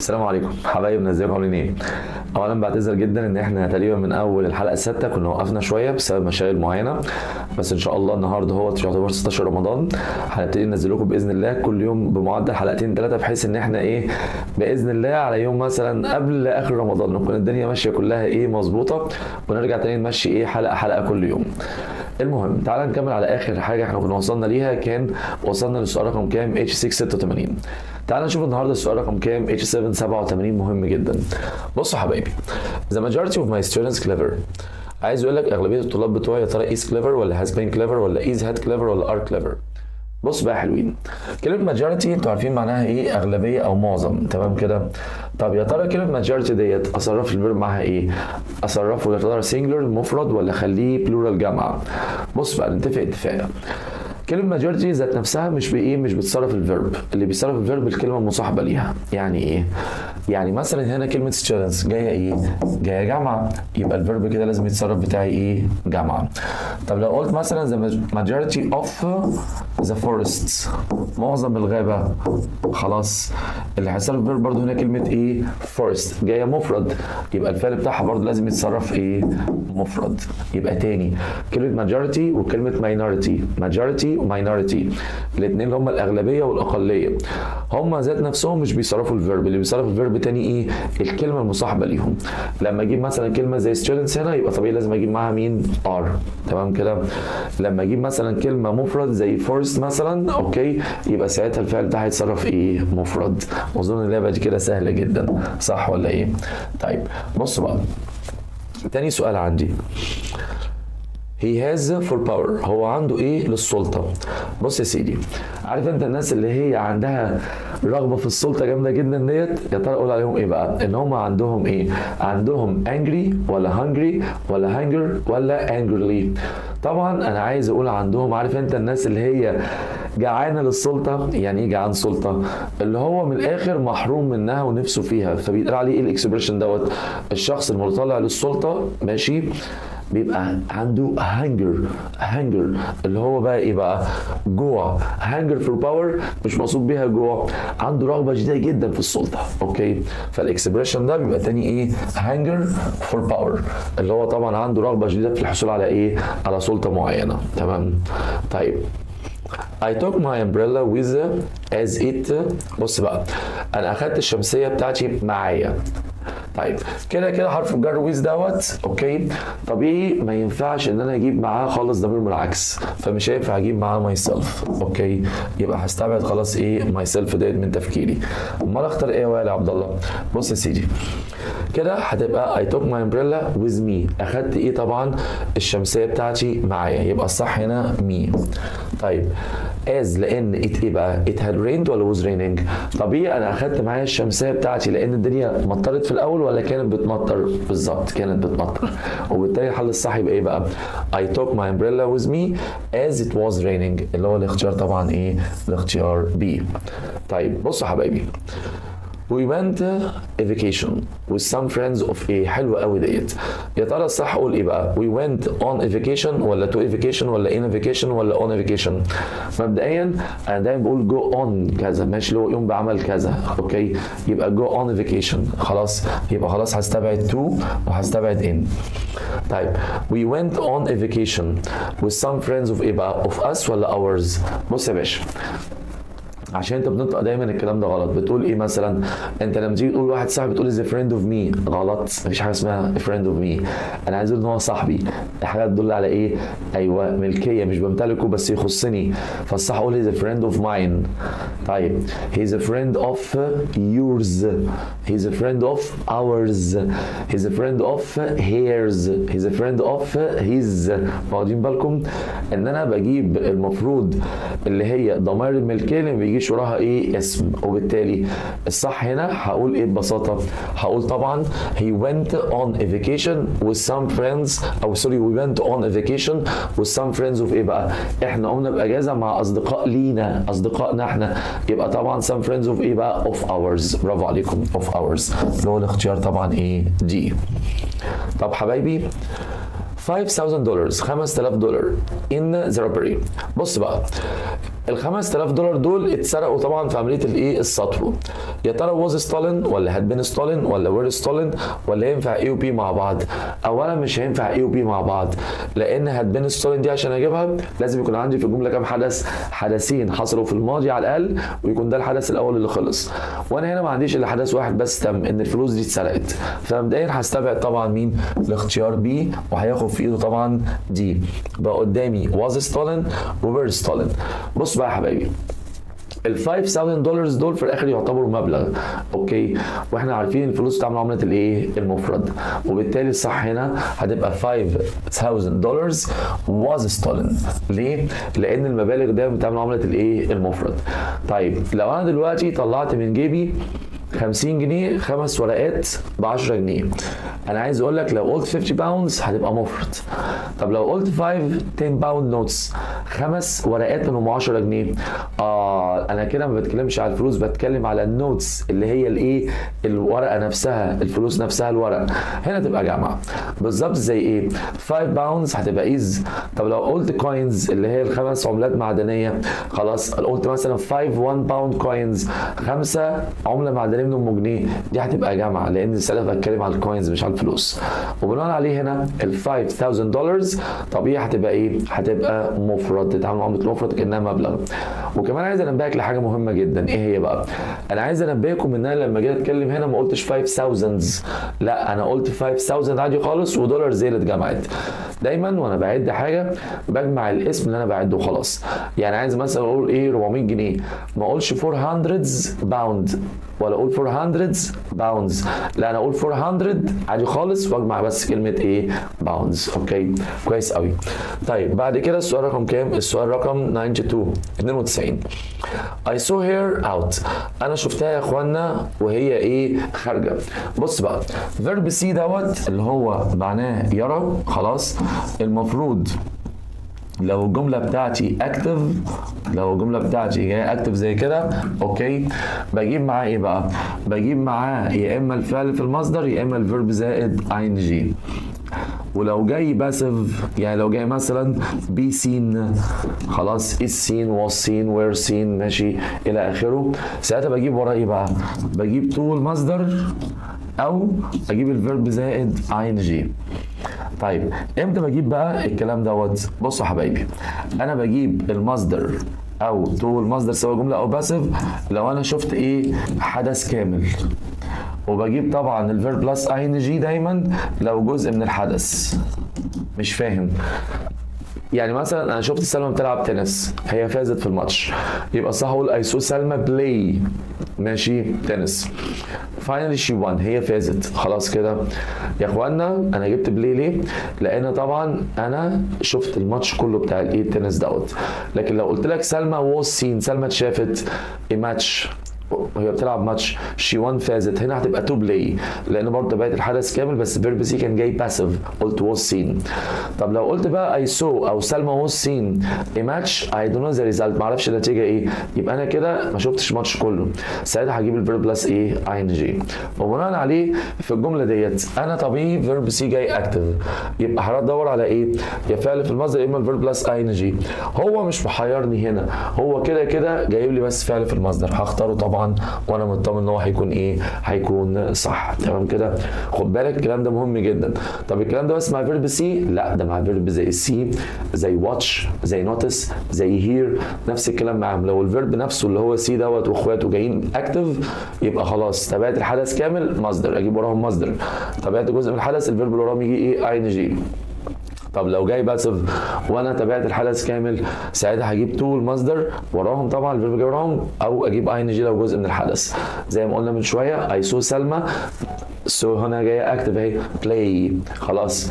السلام عليكم حبايبنا ازيكم عاملين ايه؟ اولا بعتذر جدا ان احنا تقريبا من اول الحلقه السادسه كنا وقفنا شويه بسبب مشاغل معينه بس ان شاء الله النهارده هو يعتبر 16 رمضان هنبتدي ننزل لكم باذن الله كل يوم بمعدل حلقتين ثلاثه بحيث ان احنا ايه باذن الله على يوم مثلا قبل اخر رمضان نكون الدنيا ماشيه كلها ايه مظبوطه ونرجع تاني نمشي ايه حلقه حلقه كل يوم. المهم تعال نكمل على اخر حاجه احنا كنا وصلنا ليها كان وصلنا للسؤال رقم كام اتش 6 86 تعال نشوف النهارده السؤال رقم كام اتش 7 87 مهم جدا بصوا حبايبي the majority of my students clever عايز يقول لك اغلبيه الطلاب بتوعي يا ترى is clever ولا has been clever ولا is had clever ولا are clever بص بقى يا حلوين كلمة majority انتوا عارفين معناها ايه أغلبية أو معظم تمام كده طب يا ترى كلمة majority ديت أصرف الفيرب معاها ايه؟ أصرفه يا ترى singular مفرد ولا أخليه plural جمع؟ بص بقى نتفق اتفاق كلمة majority ذات نفسها مش بإيه مش بتصرف الفيرب اللي بيصرف الفيرب الكلمة المصاحبة ليها يعني إيه؟ يعني مثلا هنا كلمة students جاية إيه؟ جاية جمع يبقى الفيرب كده لازم يتصرف بتاعي إيه؟ جمع طب لو قلت مثلا the majority of the forests معظم الغابة خلاص اللي هيتصرف الفيرب برضه هنا كلمة إيه؟ forest جاية مفرد يبقى الفعل بتاعها برضه لازم يتصرف إيه؟ مفرد يبقى تاني كلمة majority وكلمة minority majority وماينورتي الاثنين اللي هم الاغلبيه والاقليه هم ذات نفسهم مش بيصرفوا الفيرب اللي بيصرف الفيرب تاني ايه الكلمه المصاحبه ليهم لما اجيب مثلا كلمه زي students هنا يبقى طبيعي لازم اجيب معاها مين ار تمام كده لما اجيب مثلا كلمه مفرد زي forest مثلا اوكي يبقى ساعتها الفعل ده هيتصرف ايه مفرد اظن اللعبه دي كده سهله جدا صح ولا ايه طيب بصوا بقى تاني سؤال عندي he has full power هو عنده ايه للسلطه بص يا سيدي عارف انت الناس اللي هي عندها رغبه في السلطه جامده جدا ديت يا ترى اقول عليهم ايه بقى ان هم عندهم ايه عندهم angry ولا hungry ولا hunger ولا angrily طبعا انا عايز اقول عندهم عارف انت الناس اللي هي جعانه للسلطه يعني ايه جعان سلطه اللي هو من الاخر محروم منها ونفسه فيها فبيتقال عليه ايه الاكسبريشن دوت الشخص المتطلع للسلطه ماشي بيبقى عنده هانجر هانجر اللي هو بقى ايه بقى جوع هانجر فور باور مش مقصود بيها جوع عنده رغبه شديده جدا في السلطه اوكي فالاكسبريشن ده بيبقى تاني ايه هانجر فور باور اللي هو طبعا عنده رغبه شديده في الحصول على ايه على سلطه معينه تمام طيب I took my umbrella with as it بص بقى انا اخدت الشمسيه بتاعتي معايا طيب كده كده حرف الجر ويز دوت اوكي طبيعي ما ينفعش ان انا اجيب معاه خالص ضمير بالعكس فمش هينفع اجيب معاه ماي سيلف اوكي يبقى هستبعد خلاص ايه ماي سيلف ديت من تفكيري امال اختار ايه يا عبد الله بص يا سيدي كده هتبقى I took my umbrella with me اخدت ايه طبعا الشمسيه بتاعتي معايا يبقى الصح هنا me طيب as لان it ايه بقى it had rained ولا was raining طبيعي انا اخدت معايا الشمسيه بتاعتي لان الدنيا مطرت في الاول ولا كانت بتمطر بالظبط كانت بتمطر وبالتالي الحل الصح يبقى ايه بقى I took my umbrella with me as it was raining اللي هو الاختيار طبعا ايه الاختيار B طيب بصوا يا حبايبي We went a vacation with some friends of a حلوة قوي ديت يا ترى الصح اقول ايه بقى we went on a vacation ولا to a vacation ولا in a vacation ولا on a vacation مبدئيا انا دايما بقول go on كذا ماشي اللي هو يقوم بعمل كذا اوكي يبقى go on a vacation خلاص يبقى خلاص هستبعد to وهستبعد in طيب we went on a vacation with some friends of ايه بقى of us ولا ours بص يا باشا عشان انت بتنطق دايما الكلام ده غلط بتقول ايه مثلا انت لما تيجي تقول واحد صاحبي تقول از فريند اوف مي غلط مفيش حاجه اسمها فريند اوف مي انا عايز اقول ان هو صاحبي دي حاجه تدل على ايه ايوه ملكيه مش بمتلكه بس يخصني فالصح اقول هيز فريند اوف ماين طيب هيز فريند اوف يورز هيز فريند اوف اورز هيز فريند اوف هيرز هيز فريند اوف هيز واخدين بالكم ان انا بجيب المفروض اللي هي ضمائر الملكيه اللي ما بيجيش وراها ايه اسم وبالتالي الصح هنا هقول ايه ببساطه هقول طبعا he went on a vacation with some friends او سوري we went on a vacation with some friends of ايه بقى احنا قمنا باجازه مع اصدقاء لينا اصدقائنا احنا يبقى طبعا some friends of ايه بقى of ours برافو عليكم of ours اللي هو الاختيار طبعا ايه دي طب حبايبي 5000 دولار 5000 دولار in the robbery بص بقى ال 5000 دولار دول اتسرقوا طبعا في عمليه الايه السطو يا ترى واز ستالين ولا هاد بين ستالين ولا وير ستالين ولا ينفع اي وبي مع بعض اولا مش هينفع اي وبي مع بعض لان هاد بين ستالين دي عشان اجيبها لازم يكون عندي في الجمله كام حدث حدثين حصلوا في الماضي على الاقل ويكون ده الحدث الاول اللي خلص وانا هنا ما عنديش الا حدث واحد بس تم ان الفلوس دي اتسرقت فمبدئيا هستبعد طبعا مين الاختيار بي وهياخد في ايده طبعا دي بقى قدامي واز ستالين وير ستالين بص بقى يا حبايبي ال 5000 دولار دول في الاخر يعتبروا مبلغ اوكي واحنا عارفين الفلوس بتعمل عمله الايه المفرد وبالتالي الصح هنا هتبقى 5000 دولار was stolen ليه لان المبالغ ده بتعمل عمله الايه المفرد طيب لو انا دلوقتي طلعت من جيبي 50 جنيه خمس ورقات ب 10 جنيه انا عايز اقول لك لو قلت 50 باوندز هتبقى مفرد طب لو قلت 5 10 باوند نوتس خمس ورقات منهم 10 جنيه اه انا كده ما بتكلمش على الفلوس بتكلم على النوتس اللي هي الايه الورقه نفسها الفلوس نفسها الورق هنا تبقى جامعه بالظبط زي ايه 5 باوندز هتبقى ايز طب لو قلت كوينز اللي هي الخمس عملات معدنيه خلاص قلت مثلا 5 1 باوند كوينز خمسه عمله معدنيه منهم جنيه دي هتبقى جامعه لان ساعتها بتكلم على الكوينز مش على الفلوس وبناء عليه هنا ال 5000 دولار طبيعي هتبقى ايه هتبقى مفرد تتعامل عمله المفرد كانها مبلغ وكمان عايز انبهك لحاجه مهمه جدا ايه هي بقى انا عايز انبهكم ان انا لما جيت اتكلم هنا ما قلتش 5000 لا انا قلت 5000 عادي خالص ودولار زي اللي اتجمعت دايما وانا بعد حاجه بجمع الاسم اللي انا بعده وخلاص يعني عايز مثلا اقول ايه 400 جنيه ما اقولش 400 باوند ولا اقول 400 باوندز لا انا اقول 400 عادي خالص واجمع بس كلمه ايه باوندز اوكي كويس قوي طيب بعد كده السؤال رقم كام السؤال رقم 92 92 I saw her out انا شفتها يا اخوانا وهي ايه خارجه بص بقى فيرب سي دوت اللي هو معناه يرى خلاص المفروض لو الجمله بتاعتي اكتف لو الجمله بتاعتي جايه اكتف زي كده اوكي بجيب معاه ايه بقى بجيب معاه يا اما الفعل في المصدر يا اما الفيرب زائد اي ان جي ولو جاي باسف يعني لو جاي مثلا بي سين خلاص is seen was seen were seen ماشي الى اخره ساعتها بجيب وراه ايه بقى بجيب تو المصدر او اجيب الفيرب زائد اي ان جي طيب امتى بجيب بقى الكلام دوت بصوا يا حبايبي انا بجيب المصدر او تو المصدر سواء جمله او باسف لو انا شفت ايه حدث كامل وبجيب طبعا الفيرب بلس اي ان جي دايما لو جزء من الحدث مش فاهم يعني مثلا انا شفت سلمى بتلعب تنس هي فازت في الماتش يبقى صح اقول اي سو سلمى بلاي ماشي تنس فاينلي شي وان هي فازت خلاص كده يا اخوانا انا جبت بلاي ليه لان طبعا انا شفت الماتش كله بتاع الايه التنس دوت لكن لو قلت لك سلمى ووز سين سلمى اتشافت ماتش وهي بتلعب ماتش شي وان فازت هنا هتبقى تو بلاي لان برضه بقت الحدث كامل بس فيرب سي كان جاي باسيف قلت ووز سين طب لو قلت بقى اي سو او سلمى ووز سين اي ماتش اي دون نو ذا ريزلت ما اعرفش النتيجه ايه يبقى انا كده ما شفتش الماتش كله ساعتها هجيب الفيرب بلس ايه اي ان جي وبناء عليه في الجمله ديت انا طبيعي فيرب سي جاي اكتف يبقى هدور على ايه يا فعل في المصدر يا اما الفيرب بلس اي ان جي هو مش محيرني هنا هو كده كده جايب لي بس فعل في المصدر هختاره طبعا وانا مطمن ان هو هيكون ايه هيكون صح تمام كده خد بالك الكلام ده مهم جدا طب الكلام ده بس مع فيرب سي لا ده مع فيرب زي سي زي واتش زي نوتس زي هير نفس الكلام معاهم لو الفيرب نفسه اللي هو سي دوت واخواته جايين اكتف يبقى خلاص تابعت الحدث كامل مصدر اجيب وراهم مصدر تابعت جزء من الحدث الفيرب اللي وراهم يجي ايه اي ان جي طب لو جاي باسف وانا تابعت الحدث كامل ساعتها هجيب تو المصدر وراهم طبعا الفيرب جاي وراهم او اجيب اي ان جي لو جزء من الحدث زي ما قلنا من شويه اي سو سلمى سو هنا جايه اكتف اهي بلاي خلاص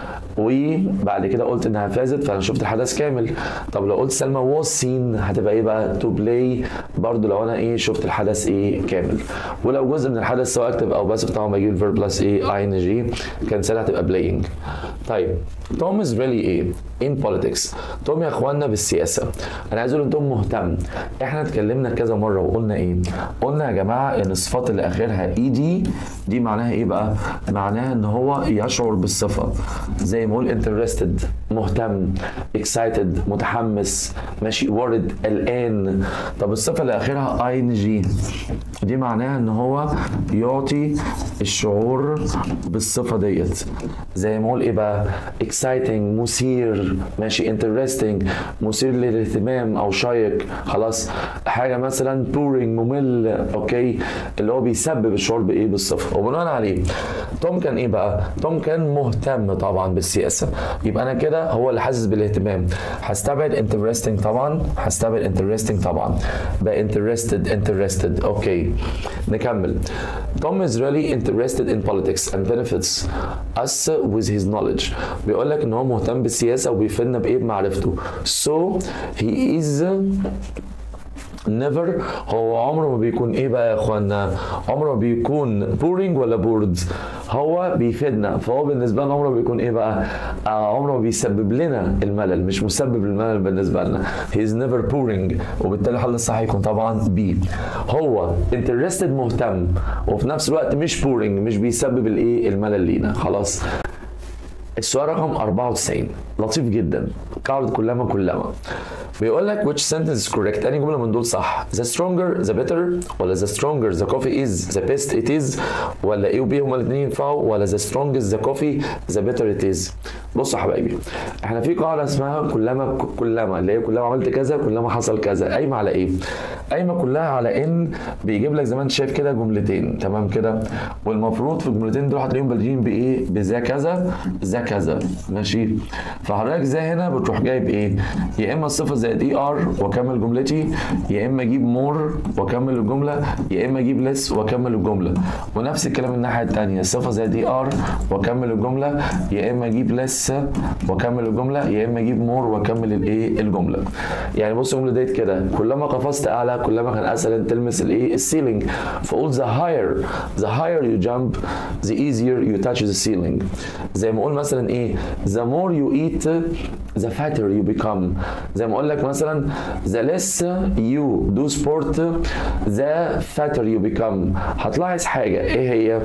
وبعد كده قلت انها فازت فانا شفت الحدث كامل طب لو قلت سلمى واز سين هتبقى ايه بقى تو بلاي برضو لو انا ايه شفت الحدث ايه كامل ولو جزء من الحدث سواء اكتف او باسف طبعا بجيب الفيرب بلس ايه اي ان جي كان ساعتها هتبقى بلاينج طيب توم از ريلي ايه ان بوليتكس توم يا اخوانا بالسياسه انا عايز اقول ان توم مهتم احنا اتكلمنا كذا مره وقلنا ايه قلنا يا جماعه ان الصفات اللي اخرها اي دي دي معناها ايه بقى معناها ان هو يشعر بالصفه زي ما اقول interested مهتم excited متحمس ماشي worried قلقان طب الصفه اللي اخرها اي ان جي دي معناها ان هو يعطي الشعور بالصفه ديت زي ما اقول ايه بقى exciting مثير ماشي interesting مثير للاهتمام او شيق خلاص حاجه مثلا boring ممل اوكي اللي هو بيسبب الشعور بايه بالصفه وبناء عليه توم كان ايه بقى توم كان مهتم طبعا بالسياسه يبقى انا كده هو اللي حاسس بالاهتمام هستبعد interesting طبعا هستبعد interesting طبعا بقى interested interested اوكي نكمل توم is really interested in politics and benefits us with his knowledge بيقول لك ان هو مهتم بالسياسه وبيفيدنا بايه بمعرفته so he is نيفر هو عمره ما بيكون ايه بقى يا اخوانا عمره ما بيكون بورينج ولا بورد هو بيفيدنا فهو بالنسبه لنا عمره ما بيكون ايه بقى آه عمره ما بيسبب لنا الملل مش مسبب للملل بالنسبه لنا هي از نيفر بورينج وبالتالي الحل الصح يكون طبعا بي هو انترستد مهتم وفي نفس الوقت مش بورينج مش بيسبب الايه الملل لينا خلاص السؤال رقم 94 لطيف جدا قاعدة كلما كلما بيقول لك which sentence is correct أنهي جملة من دول صح the stronger the better ولا the stronger the coffee is the best it is ولا A و B هما الاثنين ينفعوا ولا the strongest the coffee the better it is بصوا يا حبايبي احنا في قاعدة اسمها كلما كلما اللي هي كلما عملت كذا كلما حصل كذا قايمة على ايه؟ قايمة كلها على ان بيجيب لك زي ما انت شايف كده جملتين تمام كده والمفروض في الجملتين دول هتلاقيهم بادئين بايه؟ بذا كذا ذا كذا ماشي فحضرتك زي هنا بتروح جايب ايه؟ يا اما الصفة زائد اي ار واكمل جملتي يا اما اجيب مور واكمل الجملة يا اما اجيب لس واكمل الجملة ونفس الكلام الناحية الثانية الصفة زائد اي ار واكمل الجملة يا اما اجيب لس واكمل الجملة يا اما اجيب مور واكمل الايه الجملة يعني بص الجملة ديت كده كلما قفزت اعلى كلما كان اسهل ان تلمس الايه السيلينج فقول the higher the higher you jump the easier you touch the ceiling زي ما اقول مثلا ايه the more you eat the fatter you become زي ما اقول لك مثلا the less you do sport the fatter you become هتلاحظ حاجه ايه هي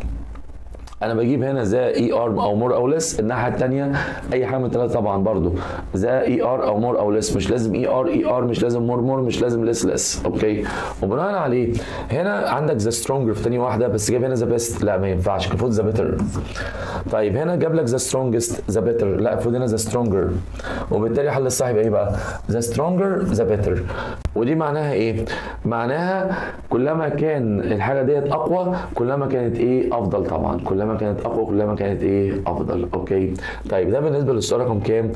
انا بجيب هنا ذا اي ار او مور او لس الناحيه الثانيه اي حاجه من الثلاثه طبعا برضو ذا اي ار او مور او لس مش لازم اي ار اي ار مش لازم مور مور مش لازم لس لس اوكي وبناء عليه هنا عندك ذا سترونجر في ثاني واحده بس جاب هنا ذا بيست لا ما ينفعش المفروض ذا بيتر طيب هنا جاب لك ذا سترونجست ذا بيتر لا المفروض هنا ذا سترونجر وبالتالي حل الصح يبقى ايه بقى ذا سترونجر ذا بيتر ودي معناها ايه معناها كلما كان الحاجه ديت اقوى كلما كانت ايه افضل طبعا كلما كانت اقوى كلما كانت ايه افضل اوكي طيب ده بالنسبه للسؤال رقم كام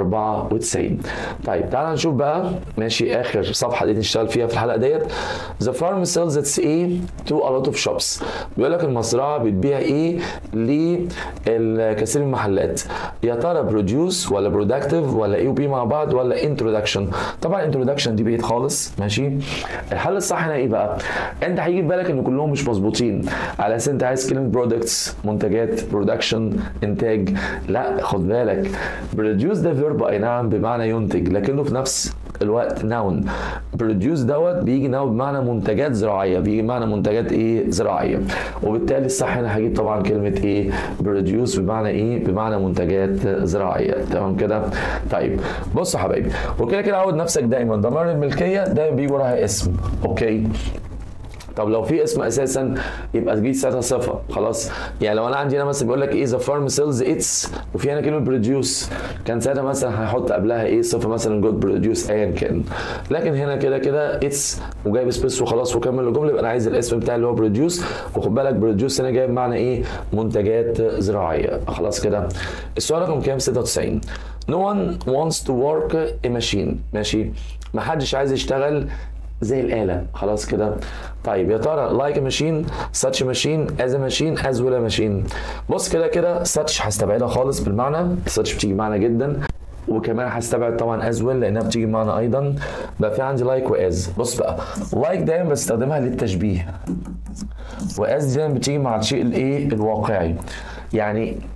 94 طيب تعال نشوف بقى ماشي اخر صفحه دي نشتغل فيها في الحلقه ديت the farm sells its ايه to a lot of shops بيقول لك المزرعه بتبيع ايه لكثير من المحلات يا ترى بروديوس ولا برودكتيف ولا اي وبي مع بعض ولا انترودكشن طبعا انترودكشن دي بعيد خالص ماشي الحل الصح هنا ايه بقى انت هيجي في بالك ان كلهم مش مظبوطين على اساس انت عايز كلمه برودكتس منتجات برودكشن انتاج لا خد بالك بروديوس ده فيرب اي نعم بمعنى ينتج لكنه في نفس الوقت ناون بروديوس دوت بيجي ناون بمعنى منتجات زراعيه بيجي بمعنى منتجات ايه زراعيه وبالتالي الصح هنا هجيب طبعا كلمه ايه بروديوس بمعنى ايه بمعنى منتجات زراعيه تمام كده طيب بص يا حبايبي وكده كده عود نفسك دايما ضمان الملكيه دايما بيجي وراها اسم اوكي طب لو في اسم اساسا يبقى تجيب ساعتها صفه خلاص يعني لو انا عندي هنا مثلا بيقول لك ايه ذا فارم سيلز اتس وفي هنا كلمه بروديوس كان ساعتها مثلا هيحط قبلها ايه صفه مثلا جود بروديوس ايا كان لكن هنا كده كده اتس وجايب سبيس وخلاص وكمل الجمله يبقى انا عايز الاسم بتاعي اللي هو بروديوس وخد بالك بروديوس هنا جايب معنى ايه منتجات زراعيه خلاص كده السؤال رقم كام 96 No one wants to work a machine ماشي ما حدش عايز يشتغل زي الآلة خلاص كده طيب يا ترى like a machine such a machine as a machine as well a machine بص كده كده such هستبعدها خالص بالمعنى such بتيجي معنى جدا وكمان هستبعد طبعا as well لانها بتيجي معنا ايضا بقى في عندي like واز بص بقى like دايما بستخدمها للتشبيه واز دايما بتيجي مع الشيء الايه الواقعي يعني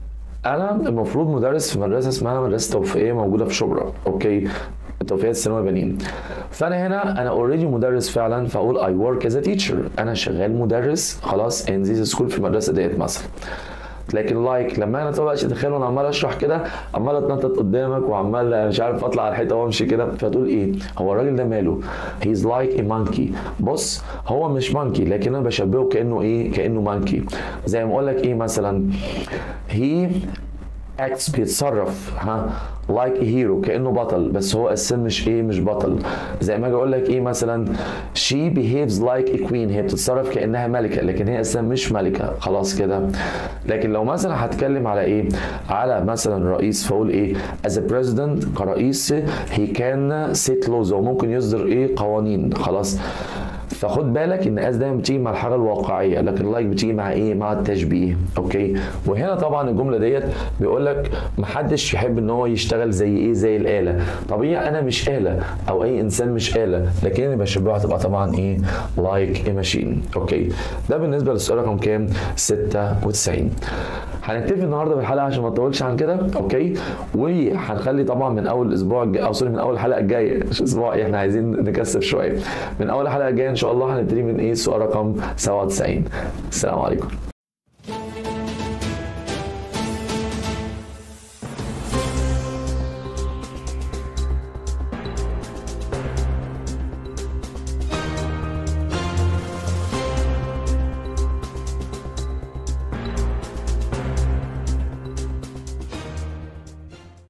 انا المفروض مدرس في مدرسه اسمها مدرسه توفيقيه موجوده في شبرا اوكي توفيقيه الثانوي بنين فانا هنا انا اوريدي مدرس فعلا فاقول اي ورك از تيتشر انا شغال مدرس خلاص ان ذيس سكول في المدرسه ديت مثلا لكن لايك لما انا طبعا تتخيل وانا عمال اشرح كده عمال اتنطط قدامك وعمال مش عارف اطلع على الحيطه وامشي كده فتقول ايه هو الراجل ده ماله هيز لايك ا مانكي بص هو مش مانكي لكن انا بشبهه كانه ايه كانه مانكي زي ما اقول لك ايه مثلا هي اكتس بيتصرف ها لايك like هيرو كانه بطل بس هو اساسا مش ايه مش بطل زي ما اجي اقول لك ايه مثلا شي بيهيفز لايك ا كوين هي بتتصرف كانها ملكه لكن هي اساسا مش ملكه خلاص كده لكن لو مثلا هتكلم على ايه على مثلا رئيس فاقول ايه از بريزيدنت كرئيس هي كان سيت لوز هو ممكن يصدر ايه قوانين خلاص فخد بالك ان اس دايما بتيجي مع الحاجه الواقعيه لكن لايك بتيجي مع ايه مع التشبيه اوكي وهنا طبعا الجمله ديت بيقول لك محدش يحب ان هو يشتغل زي ايه زي الاله طبيعي انا مش اله او اي انسان مش اله لكن اللي بشبهها تبقى طبعا ايه لايك اي ماشين اوكي ده بالنسبه للسؤال رقم كام 96 هنكتفي النهارده بالحلقه عشان ما نطولش عن كده اوكي وهنخلي طبعا من اول الاسبوع الجاي او سوري من اول الحلقه الجايه مش اسبوع احنا عايزين نكثف شويه من اول الحلقه الجايه ان شاء الله هنبتدي من ايه السؤال رقم 97 السلام عليكم